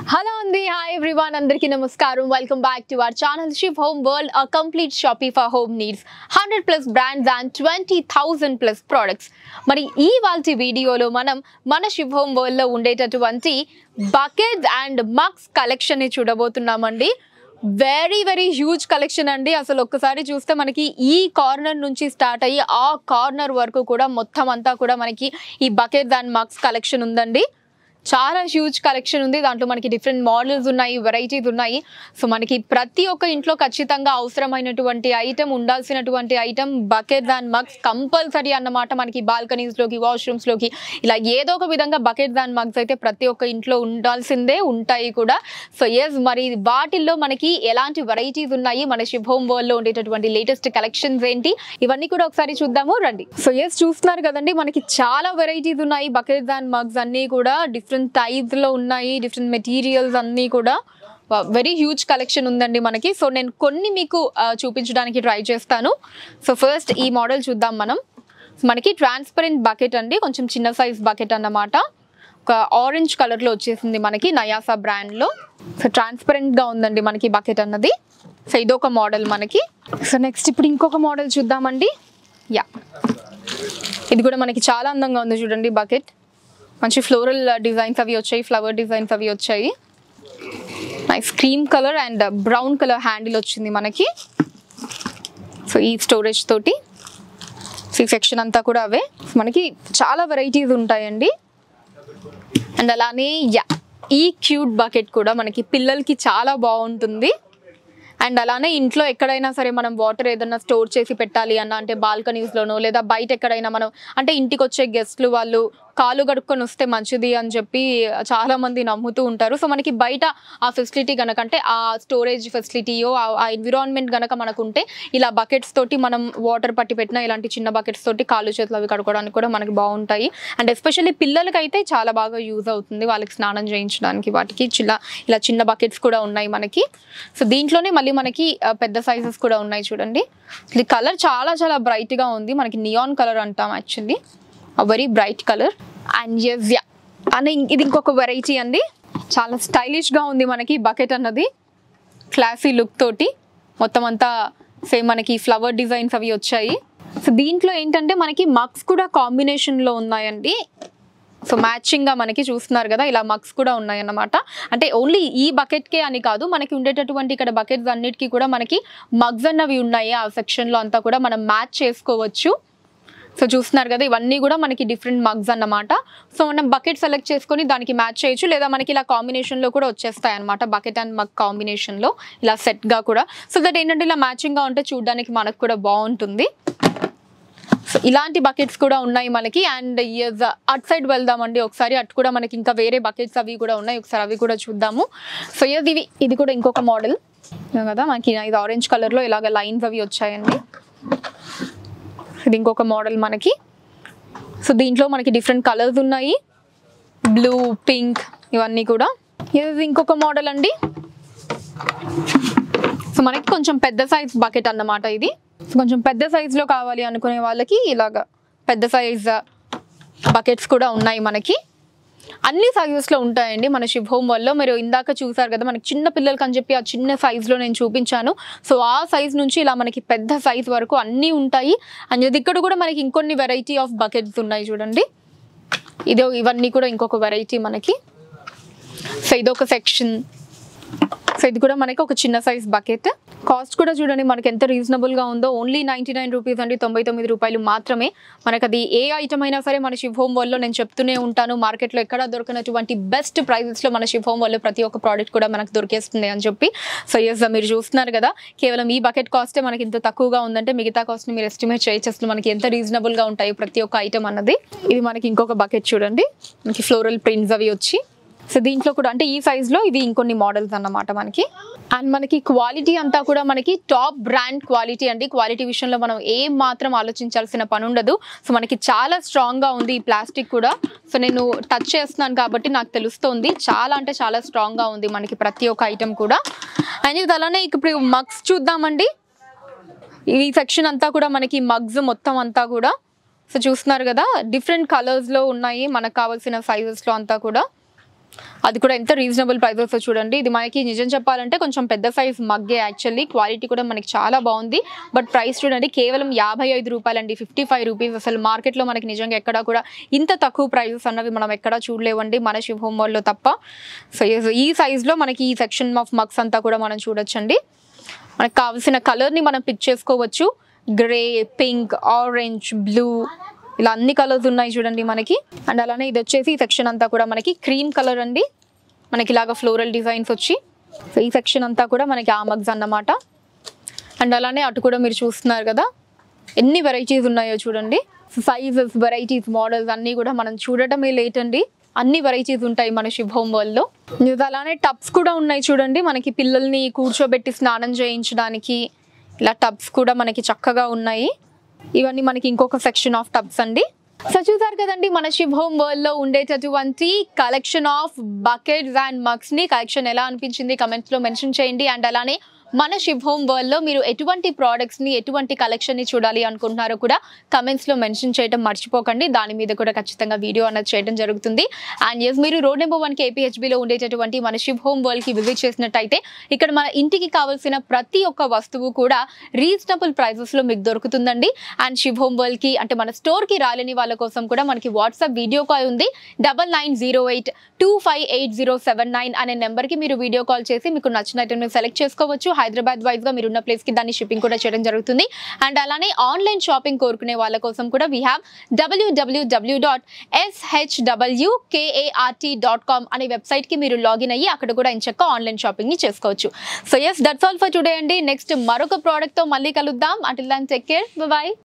hello అండి hi everyone అందరికీ నమస్కారం welcome back to our channel Shiv Home World a complete shoppe for home needs hundred plus brands and twenty thousand plus products మరి ఈ వాళ్ళ వీడియోలో మనం మన షిప్ హోమ్ వరల్డ్లో ఉండేటటువంటి బకెట్స్ అండ్ మగ్స్ కలెక్షన్ని చూడబోతున్నామండి వెరీ వెరీ హ్యూజ్ కలెక్షన్ అండి అసలు ఒక్కసారి చూస్తే మనకి ఈ కార్నర్ నుంచి స్టార్ట్ అయ్యి ఆ కార్నర్ వరకు కూడా మొత్తం అంతా కూడా మనకి ఈ బకెట్స్ అండ్ మగ్స్ కలెక్షన్ ఉందండి చాలా హ్యూజ్ కలెక్షన్ ఉంది దాంట్లో మనకి డిఫరెంట్ మోడల్స్ ఉన్నాయి వెరైటీస్ ఉన్నాయి సో మనకి ప్రతి ఒక్క ఇంట్లో ఖచ్చితంగా అవసరమైనటువంటి ఐటమ్ ఉండాల్సినటువంటి item buckets and mugs compulsory అన్నమాట మనకి బాల్కనీస్లోకి వాష్రూమ్స్లోకి ఇలా ఏదో ఒక విధంగా బకెట్స్ అండ్ మగ్స్ అయితే ప్రతి ఒక్క ఇంట్లో ఉండాల్సిందే ఉంటాయి కూడా సో ఎస్ మరి వాటిల్లో మనకి ఎలాంటి వెరైటీస్ ఉన్నాయి మన శివ్ హోమ్ వరల్డ్లో ఉండేటటువంటి లేటెస్ట్ కలెక్షన్స్ ఏంటి ఇవన్నీ కూడా ఒకసారి చూద్దాము రండి సో ఎస్ చూస్తున్నారు కదండి మనకి చాలా వెరైటీస్ ఉన్నాయి బకెట్స్ అండ్ మగ్స్ అన్నీ కూడా డిఫరెంట్ టైప్స్ లో ఉన్నాయి డిఫరెంట్ మెటీరియల్స్ అన్నీ కూడా వెరీ హ్యూజ్ కలెక్షన్ ఉందండి మనకి సో నేను కొన్ని మీకు ఆ, చూపించడానికి ట్రై చేస్తాను సో ఫస్ట్ ఈ మోడల్ చూద్దాం మనం So, మనకి ట్రాన్స్పరెంట్ బకెట్ అండి కొంచెం చిన్న సైజ్ బకెట్ అన్నమాట ఒక ఆరెంజ్ కలర్లో వచ్చేసింది మనకి నయాసా బ్రాండ్లో సో ట్రాన్స్పరెంట్గా ఉందండి మనకి బకెట్ అన్నది సో ఇదొక మోడల్ మనకి సో నెక్స్ట్ ఇప్పుడు ఇంకొక మోడల్ చూద్దామండి యా ఇది కూడా మనకి చాలా అందంగా ఉంది చూడండి బకెట్ మంచి ఫ్లోరల్ డిజైన్స్ అవి వచ్చాయి ఫ్లవర్ డిజైన్స్ అవి వచ్చాయి nice cream colour and brown colour handle వచ్చింది మనకి సో ఈ స్టోరేజ్ తోటి సి సెక్షన్ అంతా కూడా అవే మనకి చాలా వెరైటీస్ ఉంటాయండి అండ్ అలానే యా ఈ క్యూట్ బకెట్ కూడా మనకి పిల్లలకి చాలా బాగుంటుంది అండ్ అలానే ఇంట్లో ఎక్కడైనా సరే మనం వాటర్ ఏదైనా స్టోర్ చేసి పెట్టాలి అన్న అంటే బాల్కనీస్లోనో లేదా బయట ఎక్కడైనా మనం అంటే ఇంటికి వచ్చే గెస్ట్లు వాళ్ళు కాలు గడుక్కొని వస్తే మంచిది అని చెప్పి చాలా మంది నమ్ముతూ ఉంటారు సో మనకి బయట ఆ ఫెసిలిటీ కనుక అంటే ఆ స్టోరేజ్ ఫెసిలిటీయో ఆ ఎన్విరాన్మెంట్ కనుక మనకు ఉంటే ఇలా బకెట్స్ తోటి మనం వాటర్ పట్టి పెట్టిన ఇలాంటి చిన్న బకెట్స్ తోటి కాళ్ళు చేతులు అవి కడుక్కోవడానికి కూడా మనకి బాగుంటాయి అండ్ ఎస్పెషల్లీ పిల్లలకైతే చాలా బాగా యూజ్ అవుతుంది వాళ్ళకి స్నానం చేయించడానికి వాటికి చిన్న ఇలా చిన్న బకెట్స్ కూడా ఉన్నాయి మనకి సో దీంట్లోనే మళ్ళీ మనకి ఆ, పెద్ద సైజెస్ కూడా ఉన్నాయి చూడండి ఇది కలర్ చాలా చాలా బ్రైట్గా ఉంది మనకి నియాన్ కలర్ అంటాం actually very bright colour and yes yeah అని ఇది ఇంకొక వెరైటీ అండి చాలా స్టైలిష్గా ఉంది మనకి బకెట్ అన్నది క్లాసీ లుక్ తోటి మొత్తం అంతా సేమ్ మనకి ఫ్లవర్ డిజైన్స్ అవి వచ్చాయి సో దీంట్లో ఏంటంటే మనకి మగ్స్ కూడా కాంబినేషన్లో ఉన్నాయండి సో మ్యాచింగ్గా మనకి చూస్తున్నారు కదా ఇలా మగ్స్ కూడా ఉన్నాయన్నమాట అంటే ఓన్లీ ఈ బకెట్కే అని కాదు మనకి ఉండేటటువంటి ఇక్కడ బకెట్స్ అన్నిటికీ కూడా మనకి మగ్స్ అన్నవి ఉన్నాయి ఆ సెక్షన్లో అంతా కూడా మనం మ్యాచ్ చేసుకోవచ్చు సో చూస్తున్నారు కదా ఇవన్నీ కూడా మనకి డిఫరెంట్ మగ్స్ అన్నమాట సో మనం బకెట్ సెలెక్ట్ చేసుకొని దానికి మ్యాచ్ చేయొచ్చు లేదా మనకి ఇలా కాంబినేషన్లో కూడా వచ్చేస్తాయి అనమాట బకెట్ అండ్ మగ్ కాంబినేషన్లో ఇలా సెట్గా కూడా సో దట్ ఏంటంటే ఇలా మ్యాచింగ్గా ఉంటే చూడడానికి మనకు కూడా బాగుంటుంది సో ఇలాంటి బకెట్స్ కూడా ఉన్నాయి మనకి అండ్ అట్ సైడ్ వెళ్దామండి ఒకసారి అటు కూడా మనకి ఇంకా వేరే బకెట్స్ అవి కూడా ఉన్నాయి ఒకసారి అవి కూడా చూద్దాము సో yes, ఇవి ఇది కూడా ఇంకొక మోడల్ కదా మనకి ఇది ఆరెంజ్ కలర్లో ఇలాగ లైన్స్ అవి వచ్చాయండి ఇది ఇంకొక మోడల్ మనకి సో దీంట్లో మనకి డిఫరెంట్ కలర్స్ ఉన్నాయి బ్లూ పింక్ ఇవన్నీ కూడా ఇది ఇంకొక మోడల్ అండి సో మనకి కొంచెం పెద్ద సైజ్ బకెట్ అన్నమాట ఇది సో కొంచెం పెద్ద సైజులో కావాలి అనుకునే వాళ్ళకి ఇలాగా పెద్ద సైజ్ బకెట్స్ కూడా ఉన్నాయి మనకి అన్ని సైజెస్లో ఉంటాయండి మన శివ్ హోమ్ వల్ల మీరు ఇందాక చూసారు కదా మనకి చిన్న పిల్లలకి అని చెప్పి ఆ చిన్న సైజులో నేను చూపించాను సో ఆ సైజ్ నుంచి ఇలా మనకి పెద్ద సైజ్ వరకు అన్నీ ఉంటాయి అండ్ ఇది ఇక్కడ కూడా మనకి ఇంకొన్ని వెరైటీ ఆఫ్ బకెట్స్ ఉన్నాయి చూడండి ఇదో ఇవన్నీ కూడా ఇంకొక వెరైటీ మనకి సో ఇదొక సెక్షన్ సో ఇది కూడా మనకి ఒక చిన్న సైజ్ బకెట్ కాస్ట్ కూడా చూడండి మనకి ఎంత రీజనబుల్ గా ఉందో ఓన్లీ నైన్టీ నైన్ రూపీస్ అండి తొంభై తొమ్మిది రూపాయలు మాత్రమే మనకి అది ఏ ఐటమ్ అయినా సరే మన శివ్ హోమ్ వల్ల నేను చెప్తూనే ఉంటాను మార్కెట్లో ఎక్కడ దొరకనటువంటి బెస్ట్ ప్రైజెస్ లో మన శివ్ హోమ్ వల్ల ప్రతి ఒక్క ప్రోడక్ట్ కూడా మనకు దొరికేస్తుంది అని చెప్పి సో ఎస్ మీరు చూస్తున్నారు కదా కేవలం ఈ బకెట్ కాస్టే మనకి ఇంత తక్కువగా ఉందంటే మిగతా కాస్ట్ ని మీరు ఎస్టిమేట్ చేయొచ్చు అసలు మనకి ఎంత రీజనబుల్ గా ఉంటాయి ప్రతి ఒక్క ఐటమ్ అన్నది ఇది మనకి ఇంకొక బకెట్ చూడండి మనకి ఫ్లోరల్ ప్రింట్స్ అవి వచ్చి సో దీంట్లో కూడా అంటే ఈ సైజ్ లో ఇవి ఇంకొన్ని మోడల్స్ అన్నమాట మనకి అండ్ మనకి క్వాలిటీ అంతా కూడా మనకి టాప్ బ్రాండ్ క్వాలిటీ అండి క్వాలిటీ విషయంలో మనం ఏం మాత్రం ఆలోచించాల్సిన పని ఉండదు సో మనకి చాలా స్ట్రాంగ్ గా ఉంది ఈ ప్లాస్టిక్ కూడా సో నేను టచ్ చేస్తున్నాను కాబట్టి నాకు తెలుస్తుంది చాలా అంటే చాలా స్ట్రాంగ్ గా ఉంది మనకి ప్రతి ఒక్క ఐటమ్ కూడా అండ్ ఇది అలానే ఇప్పుడు మగ్స్ చూద్దామండి ఈ సెక్షన్ అంతా కూడా మనకి మగ్స్ మొత్తం అంతా కూడా సో చూస్తున్నారు కదా డిఫరెంట్ కలర్స్లో ఉన్నాయి మనకు కావాల్సిన సైజెస్లో అంతా కూడా అది కూడా ఎంత రీజనబుల్ ప్రైజెస్ చూడండి ఇది మనకి నిజం చెప్పాలంటే కొంచెం పెద్ద సైజ్ మగ్గే యాక్చువల్లీ క్వాలిటీ కూడా మనకి చాలా బాగుంది బట్ ప్రైస్ చూడండి కేవలం యాభై ఐదు రూపాయలండి ఫిఫ్టీ ఫైవ్ రూపీస్ అసలు మార్కెట్లో మనకి నిజంగా ఎక్కడా కూడా ఇంత తక్కువ ప్రైజెస్ అన్నవి మనం ఎక్కడా చూడలేవండి మన శివ హోమ్ మాల్లో తప్ప సో ఈ సైజ్లో మనకి ఈ సెక్షన్ ఆఫ్ మగ్స్ అంతా కూడా మనం చూడొచ్చండి మనకు కావాల్సిన కలర్ని మనం పిక్ చేసుకోవచ్చు గ్రే పింక్ ఆరెంజ్ బ్లూ ఇలా అన్ని కలర్స్ ఉన్నాయి చూడండి మనకి అండ్ అలానే ఇది వచ్చేసి ఈ సెక్షన్ అంతా కూడా మనకి క్రీమ్ కలర్ అండి మనకి ఇలాగ ఫ్లోరల్ డిజైన్స్ వచ్చి సో ఈ సెక్షన్ అంతా కూడా మనకి ఆ మగ్స్ అన్నమాట అండ్ అలానే అటు కూడా మీరు చూస్తున్నారు కదా ఎన్ని వెరైటీస్ ఉన్నాయో చూడండి సైజెస్ వెరైటీస్ మోడల్స్ అన్నీ కూడా మనం చూడటమే లేట్ అండి అన్ని వెరైటీస్ ఉంటాయి మన శుభ హోమ్ వరల్డ్లో ఇది అలానే టబ్స్ కూడా ఉన్నాయి చూడండి మనకి పిల్లల్ని కూర్చోబెట్టి స్నానం చేయించడానికి ఇలా టబ్స్ కూడా మనకి చక్కగా ఉన్నాయి ఇవన్నీ మనకి ఇంకొక సెక్షన్ ఆఫ్ టబ్స్ అండి సో చూసారు కదండి మన శివ్ హోమ్ వరల్డ్ లో ఉండేటటువంటి collection of buckets and mugs ని కలెక్షన్ ఎలా అనిపించింది కమెంట్స్ లో మెన్షన్ చేయండి అండ్ అలానే మన శివ్ హోమ్ వరల్డ్ లో మీరు ఎటువంటి ప్రోడక్ట్స్ ని ఎటువంటి కలెక్షన్ ని చూడాలి అనుకుంటున్నారో కూడా కమెంట్స్ లో మెన్షన్ చేయడం మర్చిపోకండి దాని మీద కూడా ఖచ్చితంగా వీడియో అన్నది చేయడం జరుగుతుంది అండ్ ఎస్ మీరు రోడ్ నెంబర్ వన్ KPHB లో ఉండేటటువంటి మన శివ్ హోమ్ వరల్డ్ కి విజిట్ చేసినట్టయితే ఇక్కడ మన ఇంటికి కావాల్సిన ప్రతి ఒక్క వస్తువు కూడా రీజనబుల్ ప్రైజెస్ లో మీకు దొరుకుతుందండి అండ్ శివ్ హోమ్ వరల్డ్ కి అంటే మన స్టోర్ కి రాలేని వాళ్ళ కోసం కూడా మనకి వాట్సాప్ వీడియో కాల్ ఉంది double nine zero eight two five eight zero seven nine అనే నెంబర్ కి మీరు వీడియో కాల్ చేసి మీకు నచ్చిన ఐటమ్ సెలెక్ట్ చేసుకోవచ్చు హైదరాబాద్ వైజ్ గా మీరు ఉన్న ప్లేస్ కి దాన్ని షిప్పింగ్ కూడా చేయడం జరుగుతుంది అండ్ అలానే ఆన్లైన్ షాపింగ్ కోరుకునే వాళ్ళ కోసం కూడా వీ హ్యావ్ డబ్ల్యూడబ్ల్యూడబ్ల్యూ డాట్ ఎస్హెచ్డబ్ల్యూకేఏఆర్టీ డాట్ కామ్ అనే వెబ్సైట్ కి మీరు లాగిన్ అయ్యి అక్కడ కూడా ఇంచక్క ఆన్లైన్ షాపింగ్ ని చేసుకోవచ్చు so yes that's all for today అండి నెక్స్ట్ మరొక ప్రోడక్ట్ తో మళ్ళీ కలుద్దాం until then take care bye